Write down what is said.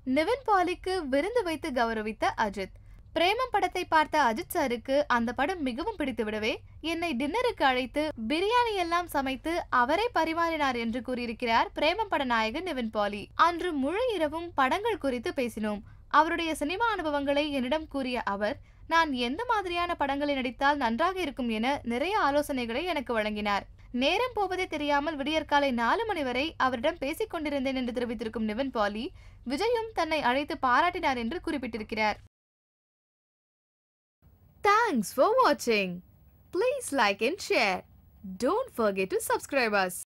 நிவின் பாலிக்கு விருந்து வைத்து கௌரவித்த அஜித் பிரேமம் படத்தை பார்த்த அஜித் சாருக்கு அந்த படம் மிகவும் பிடித்து விடவே என்னை டின்னருக்கு அழைத்து பிரியாணி எல்லாம் சமைத்து அவரே பரிமாறினார் என்று கூறியிருக்கிறார் பிரேமம் பட நாயகன் நிவின் பாலி அன்று முழு இரவும் படங்கள் குறித்து பேசினோம் அவருடைய சினிமா அனுபவங்களை என்னிடம் கூறிய அவர் நான் எந்த மாதிரியான படங்களில் நடித்தால் நன்றாக இருக்கும் என நிறைய ஆலோசனைகளை எனக்கு வழங்கினார் நேரம் போவதே தெரியாமல் விடியற்காலை நாலு மணி வரை அவரிடம் பேசிக் கொண்டிருந்தேன் என்று தெரிவித்திருக்கும் நிவின் பாலி விஜயும் தன்னை அழைத்து பாராட்டினார் என்று குறிப்பிட்டிருக்கிறார் Thanks for watching. Please like and share. Don't forget to subscribe us.